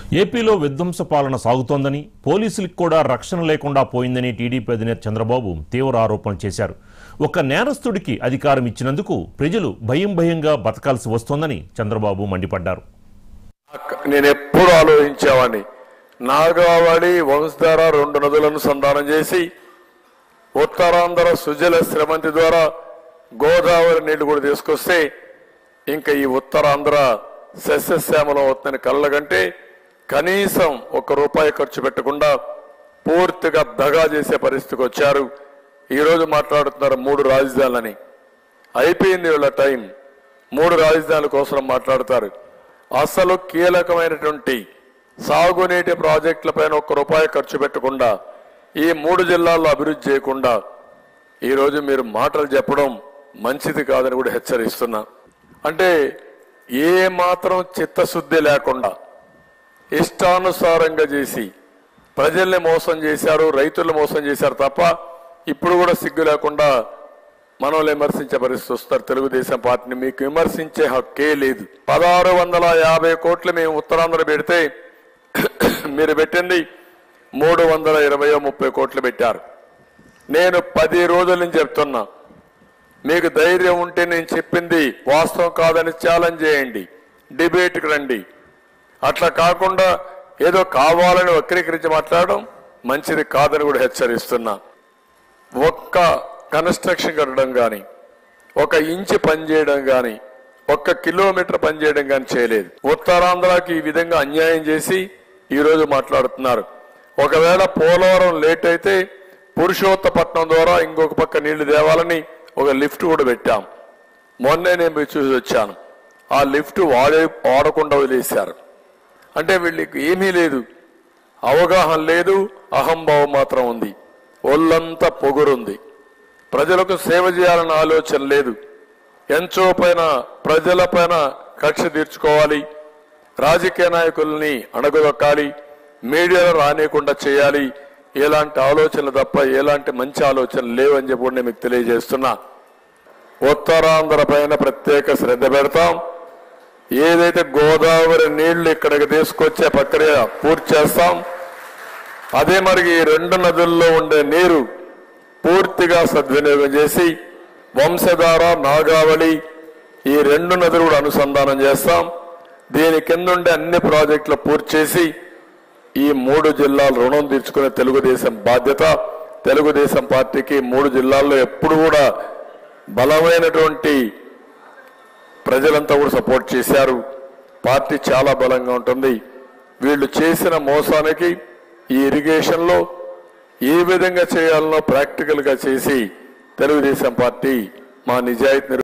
ఏపీలో విధ్వంస పాలన సాగుతోందని పోలీసులకు కూడా రక్షణ లేకుండా పోయిందని టీడీపీ అధినేత చంద్రబాబు తీవ్ర ఆరోపణలు చేశారు ఒక నేరస్తుడికి అధికారం ఇచ్చినందుకు ప్రజలు భయం భయంగా బతకాల్సి వస్తోందని చంద్రబాబు మండిపడ్డారు నేను ఎప్పుడు ఆలోచించేవాడిని నాగావళి వంశధార రెండు నదులను సంధానం చేసి ఉత్తరాంధ్ర సుజల శ్రమంతి ద్వారా గోదావరి నీళ్లు కూడా తీసుకొస్తే ఇంకా ఈ ఉత్తరాంధ్ర సస్యశ్యామలం అవుతుందని కళ్ళగంటే కనీసం ఒక్క రూపాయి ఖర్చు పెట్టకుండా పూర్తిగా దగా చేసే పరిస్థితికి వచ్చారు ఈరోజు మాట్లాడుతున్నారు మూడు రాజధానులని అయిపోయింది వీళ్ళ టైం మూడు రాజధానుల కోసం మాట్లాడతారు అసలు కీలకమైనటువంటి సాగునీటి ప్రాజెక్టులపైన ఒక్క రూపాయి ఖర్చు పెట్టకుండా ఈ మూడు జిల్లాల్లో అభివృద్ధి చేయకుండా ఈరోజు మీరు మాటలు చెప్పడం మంచిది కాదని కూడా హెచ్చరిస్తున్నా అంటే ఏ మాత్రం చిత్తశుద్ధి లేకుండా ఇష్టానుసారంగా చేసి ప్రజల్ని మోసం చేశారు రైతుల్ని మోసం చేశారు తప్ప ఇప్పుడు కూడా సిగ్గు లేకుండా మనల్ని విమర్శించే పరిస్థితి వస్తారు తెలుగుదేశం పార్టీని మీకు విమర్శించే హక్కే లేదు పదహారు వందల యాభై కోట్లు మేము ఉత్తరాంధ్ర పెడితే మీరు పెట్టింది మూడు వందల ఇరవయో ముప్పై కోట్లు పెట్టారు నేను పది రోజుల నుంచి చెప్తున్నా మీకు ధైర్యం ఉంటే నేను చెప్పింది వాస్తవం కాదని ఛాలెంజ్ చేయండి డిబేట్కి రండి అట్లా కాకుండా ఏదో కావాలని వక్రీకరించి మాట్లాడడం మంచిది కాదని కూడా హెచ్చరిస్తున్నా ఒక్క కన్స్ట్రక్షన్ కట్టడం కానీ ఒక ఇంచు పనిచేయడం కానీ ఒక్క కిలోమీటర్ పనిచేయడం కానీ చేయలేదు ఉత్తరాంధ్రకి ఈ విధంగా అన్యాయం చేసి ఈరోజు మాట్లాడుతున్నారు ఒకవేళ పోలవరం లేట్ అయితే పురుషోత్తపట్నం ద్వారా ఇంకొక పక్క నీళ్లు తేవాలని ఒక లిఫ్ట్ కూడా పెట్టాం మొన్నే నేను పోయి చూసి వచ్చాను ఆ లిఫ్ట్ వాడే వాడకుండా వదిలేశారు అంటే వీళ్ళకి ఏమీ లేదు అవగాహన లేదు అహంభావం మాత్రం ఉంది ఒళ్ళంతా పొగురుంది ప్రజలకు సేవ చేయాలన్న ఆలోచన లేదు ఎంచో పైన ప్రజల పైన కక్ష తీర్చుకోవాలి రాజకీయ నాయకుల్ని అణగదొక్కాలి మీడియాలో రానియకుండా చేయాలి ఎలాంటి ఆలోచనలు తప్ప ఎలాంటి మంచి ఆలోచనలు లేవని చెప్పి కూడా నేను మీకు తెలియజేస్తున్నా ఉత్తరాంధ్ర పైన ప్రత్యేక శ్రద్ధ పెడతాం ఏదైతే గోదావరి నీళ్లు ఇక్కడికి తీసుకొచ్చే ప్రక్రియ పూర్తి చేస్తాం అదే మరి ఈ రెండు నదుల్లో ఉండే నీరు పూర్తిగా సద్వినియోగం చేసి వంశధార నాగావళి ఈ రెండు నదులు కూడా అనుసంధానం చేస్తాం దీని కింద ఉండే అన్ని ప్రాజెక్టులు పూర్తి చేసి ఈ మూడు జిల్లాలు రుణం తీర్చుకునే తెలుగుదేశం బాధ్యత తెలుగుదేశం పార్టీకి మూడు జిల్లాల్లో ఎప్పుడు కూడా బలమైనటువంటి ప్రజలంతా కూడా సపోర్ట్ చేశారు పార్టీ చాలా బలంగా ఉంటుంది వీళ్ళు చేసిన మోసానికి ఈ ఇరిగేషన్ లో ఏ విధంగా చేయాలనో ప్రాక్టికల్ గా చేసి తెలుగుదేశం పార్టీ మా నిజాయితీ